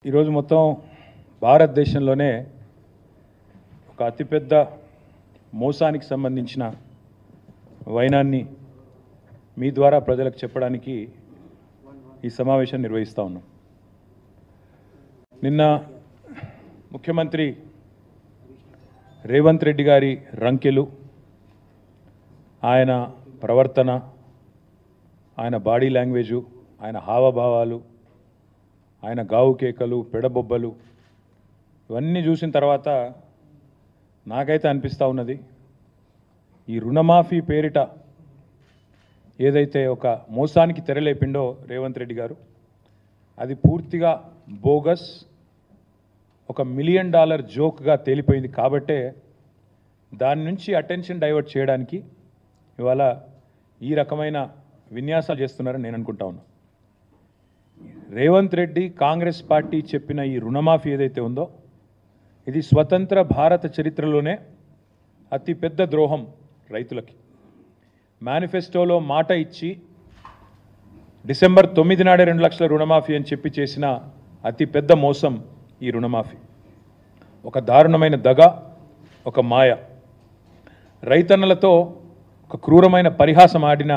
ఈరోజు మొత్తం భారతదేశంలోనే ఒక అతిపెద్ద మోసానికి సంబంధించిన వైనాన్ని మీ ద్వారా ప్రజలకు చెప్పడానికి ఈ సమావేశం నిర్వహిస్తూ ఉన్నాం నిన్న ముఖ్యమంత్రి రేవంత్ రెడ్డి గారి రంకెలు ఆయన ప్రవర్తన ఆయన బాడీ లాంగ్వేజు ఆయన హావభావాలు ఆయన గావు కేకలు పెడబొబ్బలు ఇవన్నీ చూసిన తర్వాత నాకైతే అనిపిస్తూ ఉన్నది ఈ రుణమాఫీ పేరిట ఏదైతే ఒక మోసానికి తెరలేపిండో రేవంత్ రెడ్డి గారు అది పూర్తిగా బోగస్ ఒక మిలియన్ డాలర్ జోక్గా తేలిపోయింది కాబట్టే దాని నుంచి అటెన్షన్ డైవర్ట్ చేయడానికి ఇవాళ ఈ రకమైన విన్యాసాలు చేస్తున్నారని నేను అనుకుంటా ఉన్నా రేవంత్ రెడ్డి కాంగ్రెస్ పార్టీ చెప్పిన ఈ రుణమాఫీ ఏదైతే ఉందో ఇది స్వతంత్ర భారత చరిత్రలోనే అతి పెద్ద ద్రోహం రైతులకి మేనిఫెస్టోలో మాట ఇచ్చి డిసెంబర్ తొమ్మిది నాడే రెండు లక్షల రుణమాఫీ అని చెప్పి చేసిన అతి పెద్ద మోసం ఈ రుణమాఫీ ఒక దారుణమైన దగ ఒక మాయ రైతన్నలతో ఒక క్రూరమైన పరిహాసం ఆడిన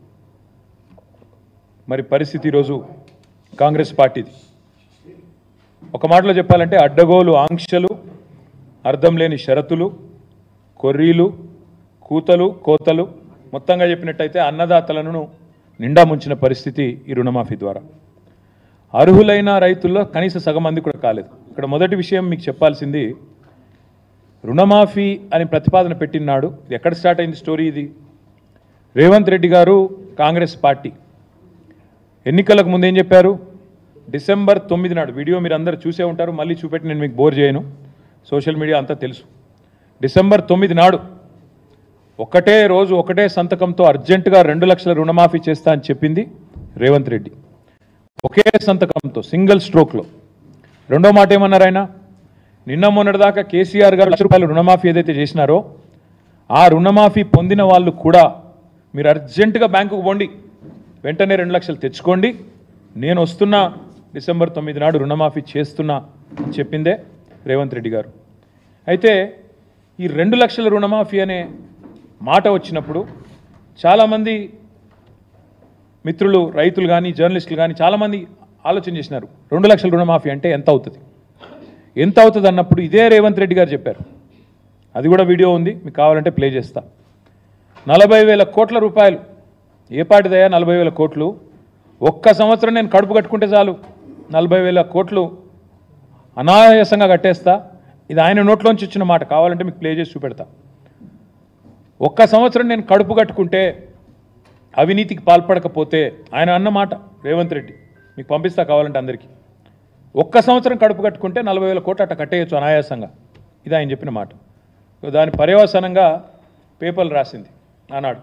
మరి పరిస్థితి ఈరోజు కాంగ్రెస్ పార్టీది ఒక మాటలో చెప్పాలంటే అడ్డగోలు ఆంక్షలు అర్థం లేని షరతులు కొర్రీలు కూతలు కోతలు మొత్తంగా చెప్పినట్టయితే అన్నదాతలను నిండా ముంచిన పరిస్థితి ఈ రుణమాఫీ ద్వారా అర్హులైన రైతుల్లో కనీస సగం మంది కూడా కాలేదు ఇక్కడ మొదటి విషయం మీకు చెప్పాల్సింది రుణమాఫీ అని ప్రతిపాదన పెట్టినాడు ఇది ఎక్కడ స్టార్ట్ అయింది స్టోరీ ఇది రేవంత్ రెడ్డి గారు కాంగ్రెస్ పార్టీ ఎన్నికలకు ముందు ఏం చెప్పారు డిసెంబర్ తొమ్మిది నాడు వీడియో మీరు అందరూ చూసే ఉంటారు మళ్ళీ చూపెట్టి నేను మీకు బోర్ చేయను సోషల్ మీడియా అంతా తెలుసు డిసెంబర్ తొమ్మిది నాడు ఒకటే రోజు ఒకటే సంతకంతో అర్జెంటుగా రెండు లక్షల రుణమాఫీ చేస్తా అని చెప్పింది రేవంత్ రెడ్డి ఒకే సంతకంతో సింగిల్ స్ట్రోక్లో రెండో మాట ఏమన్నారు ఆయన నిన్న మొన్నటిదాకా కేసీఆర్ గారు లక్ష రూపాయలు రుణమాఫీ ఏదైతే చేసినారో ఆ రుణమాఫీ పొందిన వాళ్ళు కూడా మీరు అర్జెంటుగా బ్యాంకుకు పోండి వెంటనే రెండు లక్షలు తెచ్చుకోండి నేను వస్తున్నా డిసెంబర్ తొమ్మిది నాడు రుణమాఫీ చేస్తున్నా అని చెప్పిందే రేవంత్ రెడ్డి గారు అయితే ఈ రెండు లక్షల రుణమాఫీ అనే మాట వచ్చినప్పుడు చాలామంది మిత్రులు రైతులు కానీ జర్నలిస్టులు కానీ చాలామంది ఆలోచన చేసినారు రెండు లక్షల రుణమాఫీ అంటే ఎంత అవుతుంది ఎంత అవుతుంది అన్నప్పుడు ఇదే రేవంత్ రెడ్డి గారు చెప్పారు అది కూడా వీడియో ఉంది మీకు కావాలంటే ప్లే చేస్తా నలభై వేల కోట్ల రూపాయలు ఏ పాటిదయా నలభై వేల కోట్లు ఒక్క సంవత్సరం నేను కడుపు కట్టుకుంటే చాలు నలభై వేల కోట్లు అనాయాసంగా కట్టేస్తా ఇది ఆయన నోట్లోంచి వచ్చిన మాట కావాలంటే మీకు ప్లే చేసి చూపెడతా ఒక్క సంవత్సరం నేను కడుపు కట్టుకుంటే అవినీతికి పాల్పడకపోతే ఆయన అన్న మాట రేవంత్ రెడ్డి మీకు పంపిస్తా కావాలంటే అందరికీ ఒక్క సంవత్సరం కడుపు కట్టుకుంటే నలభై వేల కోట్లు అట్ట కట్టేయచ్చు అనాయాసంగా ఇది ఆయన చెప్పిన మాట దాని పర్యవసానంగా పేపర్లు రాసింది ఆనాడు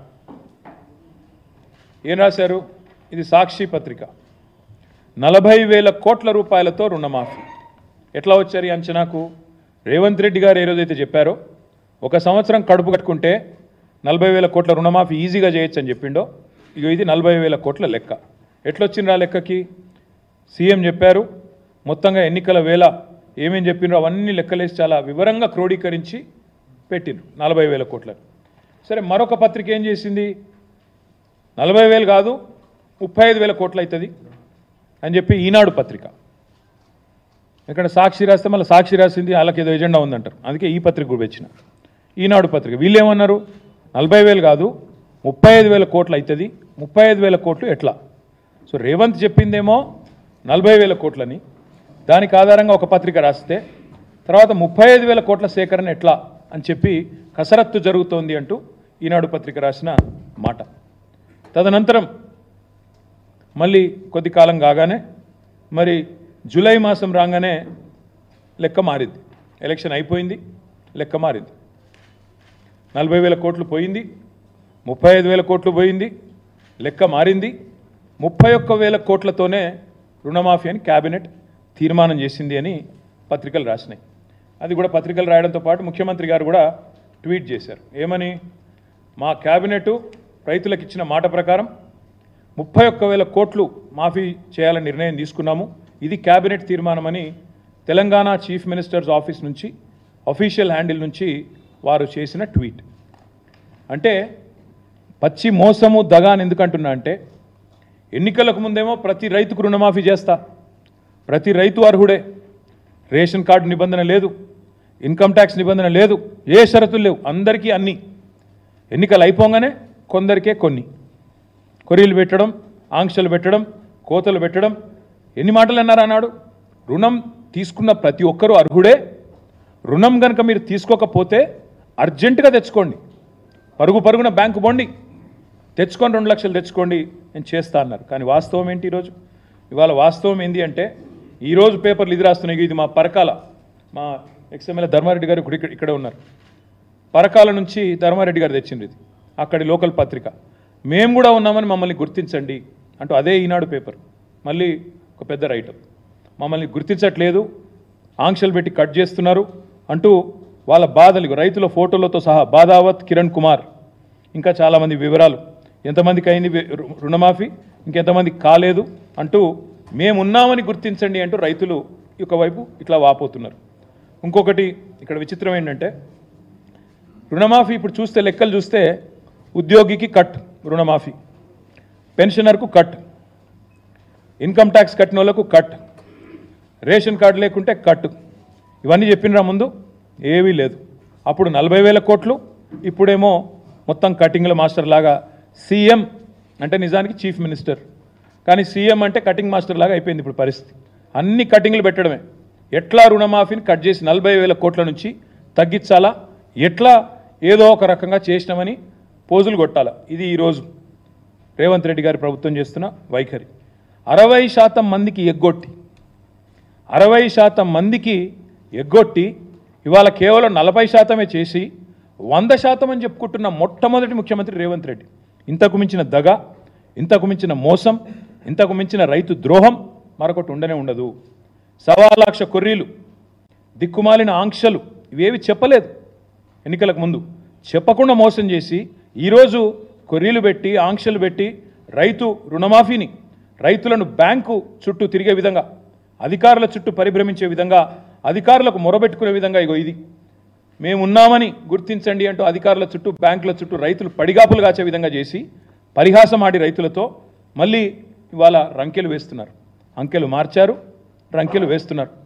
ఏం రాశారు ఇది సాక్షి పత్రిక నలభై వేల కోట్ల రూపాయలతో రుణమాఫీ ఎట్లా వచ్చారు ఈ అంచనాకు రేవంత్ రెడ్డి గారు ఏ రోజైతే చెప్పారో ఒక సంవత్సరం కడుపు కట్టుకుంటే నలభై వేల కోట్ల రుణమాఫీ ఈజీగా చేయొచ్చు అని చెప్పిండో ఇక ఇది నలభై వేల కోట్ల లెక్క ఎట్లొచ్చిండ్రు ఆ లెక్కకి సీఎం చెప్పారు మొత్తంగా ఎన్నికల వేళ ఏమేం చెప్పిండ్రో అవన్నీ లెక్కలేసి చాలా వివరంగా క్రోడీకరించి పెట్టిండ్రు నలభై వేల కోట్లని సరే మరొక పత్రిక ఏం చేసింది నలభై వేలు కాదు ముప్పై ఐదు వేల కోట్లు అవుతుంది అని చెప్పి ఈనాడు పత్రిక ఇక్కడ సాక్షి రాస్తే మళ్ళీ సాక్షి రాసింది వాళ్ళకి ఏదో ఎజెండా ఉందంటారు అందుకే ఈ పత్రిక కూడా వచ్చిన ఈనాడు పత్రిక వీళ్ళు ఏమన్నారు నలభై వేలు కాదు ముప్పై ఐదు వేల కోట్లు అవుతుంది ముప్పై ఐదు వేల కోట్లు ఎట్లా సో రేవంత్ చెప్పిందేమో నలభై వేల కోట్లని దానికి ఆధారంగా ఒక పత్రిక రాస్తే తర్వాత ముప్పై ఐదు వేల కోట్ల సేకరణ ఎట్లా అని చెప్పి కసరత్తు జరుగుతోంది అంటూ ఈనాడు పత్రిక రాసిన మాట తదనంతరం మళ్ళీ కొద్ది కాలం కాగానే మరి జూలై మాసం రాగానే లెక్క మారింది ఎలక్షన్ అయిపోయింది లెక్క మారింది నలభై వేల కోట్లు పోయింది ముప్పై ఐదు వేల కోట్లు పోయింది లెక్క మారింది ముప్పై ఒక్క వేల కోట్లతోనే రుణమాఫీ అని క్యాబినెట్ తీర్మానం చేసింది అని పత్రికలు రాసినాయి అది కూడా పత్రికలు రాయడంతో పాటు ముఖ్యమంత్రి గారు కూడా ట్వీట్ చేశారు ఏమని మా క్యాబినెట్ రైతులకు ఇచ్చిన మాట ప్రకారం ముప్పై ఒక్క వేల కోట్లు మాఫీ చేయాలని నిర్ణయం తీసుకున్నాము ఇది కేబినెట్ తీర్మానమని తెలంగాణ చీఫ్ మినిస్టర్స్ ఆఫీస్ నుంచి అఫీషియల్ హ్యాండిల్ నుంచి వారు చేసిన ట్వీట్ అంటే పచ్చి మోసము దగా అని ఎందుకంటున్నా అంటే ఎన్నికలకు ముందేమో ప్రతి రైతుకు రుణమాఫీ చేస్తా ప్రతి రైతు అర్హుడే రేషన్ కార్డు నిబంధన లేదు ఇన్కమ్ ట్యాక్స్ నిబంధన లేదు ఏ షరతులు లేవు అందరికీ అన్నీ ఎన్నికలు అయిపోగానే కొందరికే కొన్ని కొరీలు పెట్టడం ఆంక్షలు పెట్టడం కోతలు పెట్టడం ఎన్ని మాటలు అన్నారు అన్నాడు రుణం తీసుకున్న ప్రతి ఒక్కరూ అర్హుడే రుణం కనుక మీరు తీసుకోకపోతే అర్జెంటుగా తెచ్చుకోండి పరుగు పరుగున బ్యాంకు బొండి తెచ్చుకొని రెండు లక్షలు తెచ్చుకోండి నేను చేస్తా అన్నారు కానీ వాస్తవం ఏంటి ఈరోజు ఇవాళ వాస్తవం ఏంటి అంటే ఈరోజు పేపర్లు ఇది రాస్తున్నాయి ఇది మా పరకాల మా ఎక్స్ఎమ్మెల్యే ధర్మారెడ్డి గారు ఇప్పుడు ఇక్కడ ఇక్కడే ఉన్నారు పరకాల నుంచి ధర్మారెడ్డి గారు తెచ్చింది ఇది అక్కడి లోకల్ పత్రిక మేము కూడా ఉన్నామని మమ్మల్ని గుర్తించండి అంటూ అదే ఈనాడు పేపర్ మళ్ళీ ఒక పెద్ద రైటర్ మమ్మల్ని గుర్తించట్లేదు ఆంక్షలు పెట్టి కట్ చేస్తున్నారు అంటూ వాళ్ళ బాధలు రైతుల ఫోటోలతో సహా బాదావత్ కిరణ్ కుమార్ ఇంకా చాలామంది వివరాలు ఎంతమందికి అయింది వి- రు- రుణమాఫీ ఇంకెంతమందికి కాలేదు అంటూ మేమున్నామని గుర్తించండి అంటూ రైతులు ఒకవైపు ఇట్లా వాపోతున్నారు ఇంకొకటి ఇక్కడ విచిత్రం ఏంటంటే రుణమాఫీ ఇప్పుడు చూస్తే లెక్కలు చూస్తే ఉద్యోగికి కట్ రుణమాఫీ పెన్షనర్కు కట్ ఇన్కమ్ ట్యాక్స్ కట్టిన వాళ్ళకు కట్ రేషన్ కార్డు లేకుంటే కట్ ఇవన్నీ చెప్పినరా ముందు ఏవీ లేదు అప్పుడు నలభై వేల కోట్లు ఇప్పుడేమో మొత్తం కటింగ్ల మాస్టర్ లాగా సీఎం అంటే నిజానికి చీఫ్ మినిస్టర్ కానీ సీఎం అంటే కటింగ్ మాస్టర్ లాగా అయిపోయింది ఇప్పుడు పరిస్థితి అన్ని కటింగ్లు పెట్టడమే ఎట్లా రుణమాఫీని కట్ చేసి నలభై వేల కోట్ల నుంచి తగ్గించాలా ఎట్లా ఏదో ఒక రకంగా చేసినామని పోజులు కొట్టాలా ఇది ఈరోజు రేవంత్ రెడ్డి గారి ప్రభుత్వం చేస్తున్న వైఖరి అరవై శాతం మందికి ఎగ్గొట్టి అరవై శాతం మందికి ఎగ్గొట్టి ఇవాళ కేవలం నలభై శాతమే చేసి వంద శాతం అని చెప్పుకుంటున్న మొట్టమొదటి ముఖ్యమంత్రి రేవంత్ రెడ్డి ఇంతకు మించిన దగ ఇంతకు మించిన మోసం ఇంతకు మించిన రైతు ద్రోహం మరొకటి ఉండనే ఉండదు సవా లక్ష కొర్రీలు దిక్కుమాలిన ఆంక్షలు ఇవేవి చెప్పలేదు ఎన్నికలకు ముందు చెప్పకుండా మోసం చేసి ఈరోజు కొర్రీలు పెట్టి ఆంక్షలు పెట్టి రైతు రుణమాఫీని రైతులను బ్యాంకు చుట్టూ తిరిగే విధంగా అధికారుల చుట్టూ పరిభ్రమించే విధంగా అధికారులకు మొరబెట్టుకునే విధంగా ఇగో ఇది మేమున్నామని గుర్తించండి అంటూ అధికారుల చుట్టూ బ్యాంకుల చుట్టూ రైతులు పడిగాపులు కాచే విధంగా చేసి పరిహాసం ఆడి రైతులతో మళ్ళీ ఇవాళ రంకెలు వేస్తున్నారు అంకెలు మార్చారు రంకెలు వేస్తున్నారు